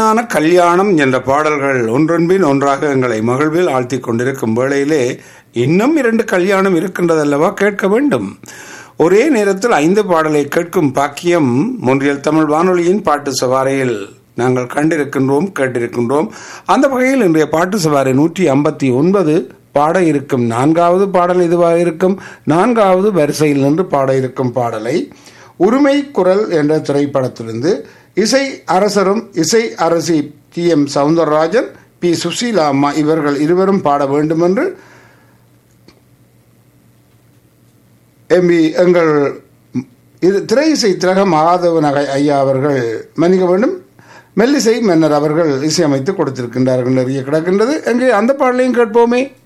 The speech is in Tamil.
இனிமையான கல்யாணம் என்ற பாடல்கள் ஒன்றன்பின் ஒன்றாக எங்களை மகிழ்வில் ஆழ்த்திக் கொண்டிருக்கும் வேளையிலே இன்னும் இரண்டு கல்யாணம் இருக்கின்றதல்லவா கேட்க வேண்டும் ஒரே நேரத்தில் ஐந்து பாடலை கேட்கும் பாக்கியம் முன்றியல் தமிழ் வானொலியின் பாட்டு சவாரியில் நாங்கள் கண்டிருக்கின்றோம் கேட்டிருக்கின்றோம் அந்த வகையில் இன்றைய பாட்டு சவாரி நூற்றி ஐம்பத்தி ஒன்பது பாட இருக்கும் நான்காவது பாடல் இதுவாக இருக்கும் நான்காவது வரிசையில் நின்று பாட இருக்கும் பாடலை உரிமை குரல் என்ற திரைப்படத்திலிருந்து இசை அரசரும் இசை அரசி T M Soundararajan P Susheela அம்மா இவர்கள் இருவரும் பாட வேண்டும் என்று எம்பி எங்கள் இது திரை இசை திலக மகாதேவன் அகை- ஐயா அவர்கள் மன்னிக்க வேண்டும் மெல்லிசை மன்னர் அவர்கள் இசையமைத்து கொடுத்திருக்கின்றார்கள் நிறைய கிடக்கின்றது எங்கே அந்த பாடலையும் கேட்போமே